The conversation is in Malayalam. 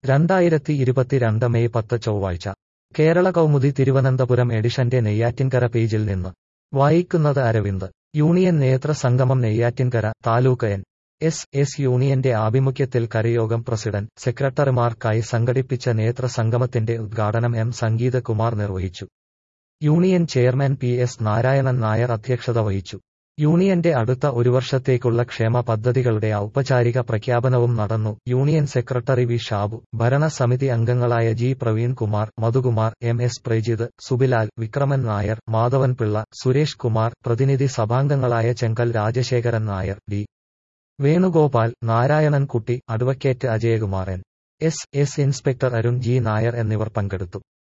രണ്ടായിരത്തി ഇരുപത്തിരണ്ട് മെയ് പത്ത് ചൊവ്വാഴ്ച കേരള കൗമുദി തിരുവനന്തപുരം എഡിഷന്റെ നെയ്യാറ്റിൻകര പേജിൽ നിന്ന് വായിക്കുന്നത് അരവിന്ദ് യൂണിയൻ നേതൃ സംഗമം Neyyattinkara taluk N S S യൂണിയന്റെ ആഭിമുഖ്യത്തിൽ കരയോഗം പ്രസിഡന്റ് സെക്രട്ടറിമാർക്കായി സംഘടിപ്പിച്ച നേതൃ സംഗമത്തിന്റെ ഉദ്ഘാടനം എം സംഗീത് കുമാർ നിർവഹിച്ചു union chairman P S Narayanan Nair അധ്യക്ഷത വഹിച്ചു യൂണിയന്റെ അടുത്ത ഒരു വർഷത്തേക്കുള്ള ക്ഷേമ പദ്ധതികളുടെ ഔപചാരിക പ്രഖ്യാപനവും നടന്നു യൂണിയൻ സെക്രട്ടറി വി ഷാബു ഭരണസമിതി അംഗങ്ങളായ G Praveen Kumar Madhukumar M S Prajith Subilal Vikraman Nair Madhavan Pillai Suresh Kumar പ്രതിനിധി സഭാംഗങ്ങളായ Chenkal Rajasekharan Nair D Venugopal Narayanankutty advocate Ajayakumar N S S inspector Arun G Nair എന്നിവർ പങ്കെടുത്തു